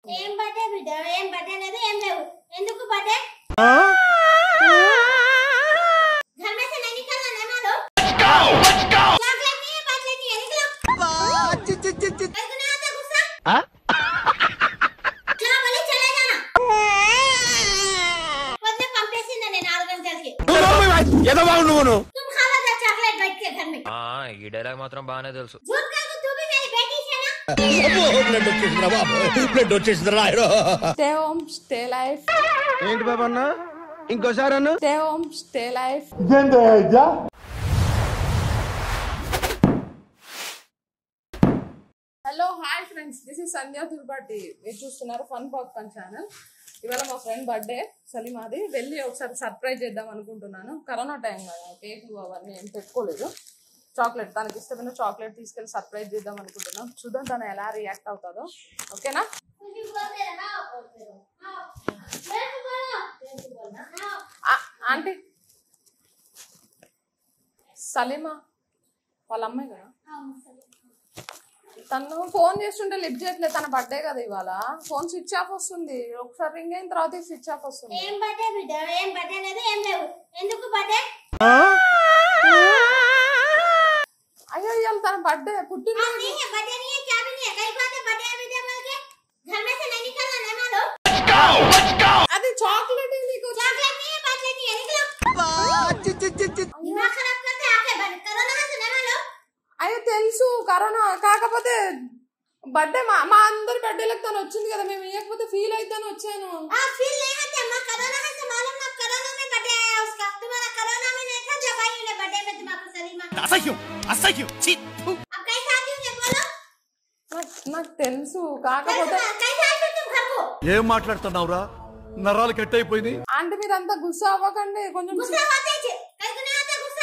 ఏం బర్త్డే బిడ్డ ఏం బర్త్డే లేదు ఏం లేవు ఎందుకు బర్త్డే घर में से नहीं निकलना ना मानो चॉकलेट नहीं है चॉकलेट नहीं है निकलो कल नहीं आता गुस्सा क्या बोले चले जाना పొద్దున్న పంపేసిందా నేను ఆరు గంటలకి तुम खा लो जा चॉकलेट बैठ के घर में ఆ ఈ డైలాగ్ మాత్రం బాగానే తెలుసు झूठ कर तू भी मेरी बेटी है ना బ్లడ్ వచ్చేసిందిరా బాబు బ్లడ్ వచ్చేసిందిరా స్టే హోమ్ స్టే లైఫ్ ఏంటి బాబు అన్న ఇంకోసారి అన్న stay home stay life hello hi friends this is Sandhya Tirupati మీరు చూస్తున్నారు ఫన్ పాప్కార్న్ ఛానల్ ఇవాళ మా ఫ్రెండ్ బర్త్డే సలీమాది వెళ్ళి ఒకసారి సర్ప్రైజ్ చేద్దాం అనుకుంటున్నాను కరోనా టైం కదా కేకులు అవన్నీ ఏం పెట్టుకోలేదు చాక్లెట్ తనకి ఇష్టమైన చాక్లెట్ తీసుకెళ్ళి సర్ప్రైజ్ చేద్దాం అనుకుంటున్నాం చూద్దాం తను ఎలా రియాక్ట్ అవుతుందో ఓకేనా मुझे बोलते रहा बोलते रहो हाँ मेरे को बोलो मेरे को बोलना हाँ ఆ- ఆంటీ సలీమా వాళ్ళ అమ్మాయి కదా हाँ सही తను ఫోన్ చేస్తుంటే లిఫ్ట్ చేయట్లేదు తన బర్త్డే కదా ఇవాళ ఫోన్ స్విచ్ ఆఫ్ వస్తుంది ఒకసారి రింగ్ అయిన తర్వాత స్విచ్ ఆఫ్ వస్తుంది ఏం బర్త్డే బిడ్డ ఏం బర్త్డే లేదు ఏం లేవు ఎందుకు బర్త్డే అయ్యో ఇవాళ తన బర్త్డే పుట్టిన नहीं है बर्थडे नहीं है क्या भी नहीं है कई बात है बर्थडे बर्थडे बोल के घर में से नहीं निकलना ना मानो అది చాక్లెట్ నీకు चॉकलेट नहीं है चॉकलेट नहीं है निकलो दिमाग खराब करते आके बंद करो ना से ना मानो అయ్యో తెలుసు కరోనా కాకపోతే బర్త్డే మా మా అందరి బర్త్డేలకు తను వచ్చింది కదా మేము ఇవ్వకపోతే ఫీల్ అయితేనే వచ్చాను आप फील नहीं होते अम्मा कोरोना है से मालूम ना कोरोना में बर्थडे आया उसका तुम्हारा कोरोना में नहीं था जब आई ने बर्थडे में तुम्हारा सलीमा అసహ్యం అసహ్యం ఛీ! अब कैसे आती हूँ बोलो నాకు నాకు తెలుసు కాకపోతే कैसे आती हो तुम घर को ఏం మాట్లాడుతున్నావురా నరాలు కట్ అయిపోయింది ఆంటీ మీరు అంతా గుస్సా అవ్వకండి కొంచెం गुस्सा होते थे कैसे नहीं आता गुस्सा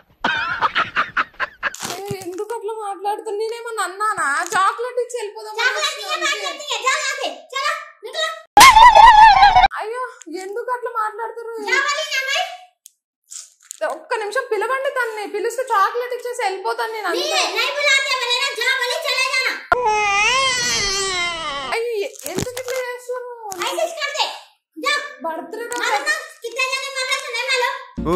అయ్యో, ఎందుకు అట్లా మాట్లాడుతున్నా నేనేమన్నా అన్నానా చాక్లెట్ ఇచ్చి వెళ్ళిపోదాం चॉकलेट नहीं है चॉकलेट नहीं है जाओ यहाँ से चलो निकलो అయ్యో ఎందుకు అట్లా మాట్లాడుతున్నారు जाओ वाली ना मैं ఒక్క నిమిషం పిలవండి తన్ని పిలిస్తే చాక్లెట్ ఇచ్చేసి వెళ్ళిపోతాను నేను नहीं అంతే नहीं बुलाते बोले ना जाओ वाली चले जाना అయ్యి ఎందుకు ఇట్లా చేస్తారు ऐसे ही कर दे जाओ బర్త్డే मालूम ना कितने जने मर रहे थे नहीं मालूम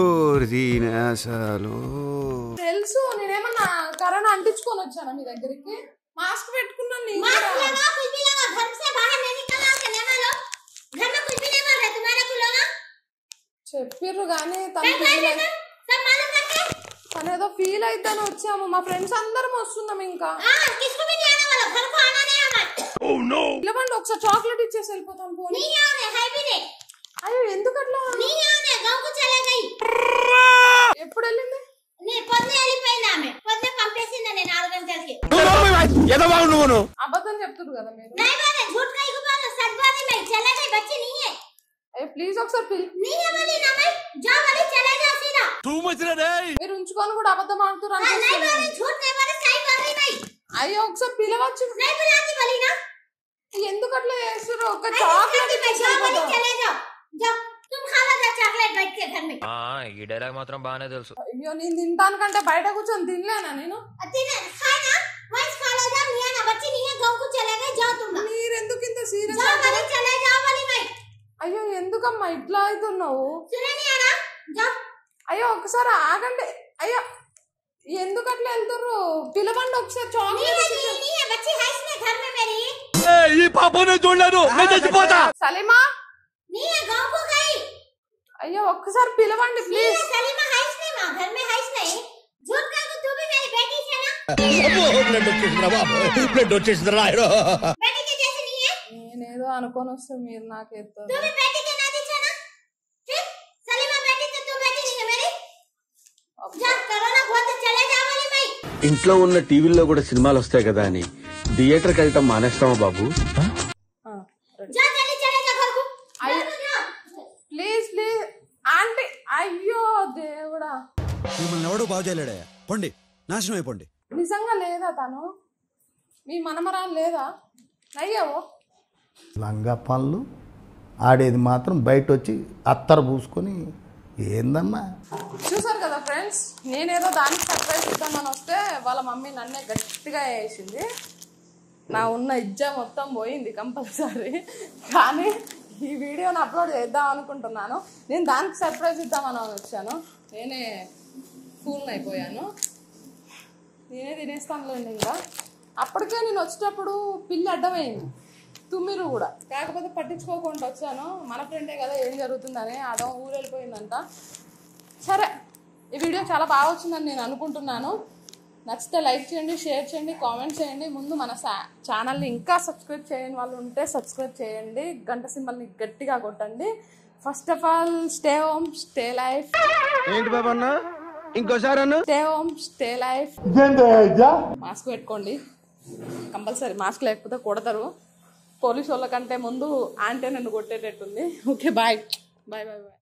అసలు తెలుసు నేనేమన్నా కరోనా అంటించుకొని వచ్చాను మీ దగ్గరికి మాస్క్ పెట్టుకున్నాను నేను मास्क కూడా. लगाओ कुछ भी लगाओ घर से बाहर नहीं निकलना के नहीं मालूम घर में कुछ भी नहीं मर रहे तुम्हारे को लोग చెప్పిర్రు కానీ తను कैसे ఫీల్ ऐसे सब सब मालूम करके తను ఏదో ఫీల్ అయిద్దని వచ్చాము మా ఫ్రెండ్స్ అందరం వస్తున్నాం ఇంకా हाँ किसको भी नहीं आने वाला घर को आना नहीं हमारे పిలవండి ఒకసారి చాక్లెట్ ఇచ్చేసి వెళ్ళిపోతాను పోనీ नहीं आने है भी नहीं అయ్యో ఎందుకు అట్లా नहीं आने गांव को चले गई ఎప్పుడు వెళ్ళింది नहीं పొద్దునే వెళ్ళిపోయింది ఆమె పొద్దునే పంపేసింది నేను నాలుగు గంటలకి ఎదవావు నువ్వును అబద్ధం చెప్తున్నారు కదా మీరు नहीं बोले झूठ कहीं को बोलो सच बात है मैं चले गई बच्ची नहीं है అయ్యో ప్లీజ్ ఒకసారి పిలి नहीं है बोली ना मैं जाओ बोली चले जाओ सीधा టూ మచ్ రే మీరు ఉంచుకొని కూడా అబద్ధం ఆడుతున్నారు हाँ, नहीं అనిపిస్తుంది. बोले झूठ नहीं बोले सही बोल रही मैं అయ్యో ఒకసారి పిలవచ్చు नहीं बुलाती बोली ना ఎందుకు అట్లా చేస్తారు ఒక ऐसे చాక్లెట్ करती मैं ఇచ్చేసి जाओ बोली వెళ్ళిపోతాం. चले जाओ जाओ तुम खा लो जा चॉकलेट बैठ के घर में ఆ ఈ డైలాగ్ మాత్రం బాగానే తెలుసు అయ్యో నేను తింటాను కంటే బయట కూర్చొని తినలేనా నేను अति ने खाए ना वहीं खा लो जा मियां ना बच्ची नहीं है गांव को चले गए जाओ तुम लोग। మీరు ఎందుకు ఇంత సీరియస్ जाओ बोली चले जाओ बोली मैं అయ్యో ఎందుకమ్మా ఇట్లా అవుతున్నావు सुने नहीं आ रहा जाओ అయ్యో ఒకసారి ఆగండి అయ్యో ఎందుకు అట్లా వెళ్తారు పిలవండి ఒకసారి नहीं है చాక్లెట్ नहीं, नहीं है बच्ची है इसमें घर में मेरी ఈ పాపనే చూడలేను నేను చచ్చిపోతా సలీమా नहीं है गांव को गई అయ్యో ఒక్కసారి పిలవండి नहीं ప్లీజ్ है सलीमा है इसमें माँ घर में है इसमें झूठ कर तू भी मेरी बेटी है ना బ్లడ్ వచ్చేసిందిరా బాబు బ్లడ్ వచ్చేసిందిరా बेटी के जैसे नहीं है నేనేదో అనుకొని వస్తే మీరు నాకు ఎత్తారు तू भी बेटी के नाती है ना ठीक सलीमा बेटी तो तू बेटी नहीं है मेरी जा कोरोना बहुत है, चले जा वाली मैं ఇంట్లో ఉన్న టీవీల్లో కూడా సినిమాలు వస్తాయి కదా అని థియేటర్కి వెళ్ళటం మానేస్తామా బాబు जा जल्दी चले जा घर को आई- घर को जा। ప్లీజ్ ప్లీజ్ ఆంటీ అయ్యో దేవుడా మిమ్మల్ని ఎవడూ బాగు చేయలేడయ్యా పొండి నాశనం అయిపోండి నిజంగా లేదా తను మీ మనమరాలు లేదా అయ్యావో లంగా పనులు ఆడేది మాత్రం బయట వచ్చి అత్తర పూసుకొని ఏందమ్మా చూసారు కదా ఫ్రెండ్స్ నేనేదో దానికి సర్ప్రైజ్ ఇద్దామని వస్తే వాళ్ళ మమ్మీ నన్నే గట్టిగా వేసింది నా ఉన్న ఇజ్జా మొత్తం పోయింది కంపల్సరీ కానీ ఈ వీడియోని అప్లోడ్ చేద్దాం అనుకుంటున్నాను నేను దానికి సర్ప్రైజ్ ఇద్దామని వచ్చాను నేనే ఫూల్ అయిపోయాను నేనే తినేస్తానులేండి ఇంకా అప్పటికే నేను వచ్చేటప్పుడు పిల్లి అడ్డమైంది తుమ్మిరు కూడా కాకపోతే పట్టించుకోకుండా వచ్చాను మన ఫ్రెండే కదా ఏం జరుగుతుందని అదో ఊరు వెళ్ళిపోయిందంట సరే ఈ వీడియో చాలా బాగా వచ్చిందని నేను అనుకుంటున్నాను నచ్చితే లైక్ చేయండి షేర్ చేయండి కామెంట్ చేయండి ముందు మన ఛానల్ని ఇంకా సబ్స్క్రైబ్ చేయని వాళ్ళు ఉంటే సబ్స్క్రైబ్ చేయండి గంట సింబల్ని గట్టిగా కొట్టండి first of all stay home stay life ఏంటి బాబా అన్న ఇంకోసారి అన్న stay home stay life mask పెట్టుకోండి కంపల్సరీ మాస్క్ లేకపోతే కొడతారు పోలీసు వాళ్ళకంటే ముందు ఆంటే నన్ను కొట్టేటట్టుంది okay bye bye bye bye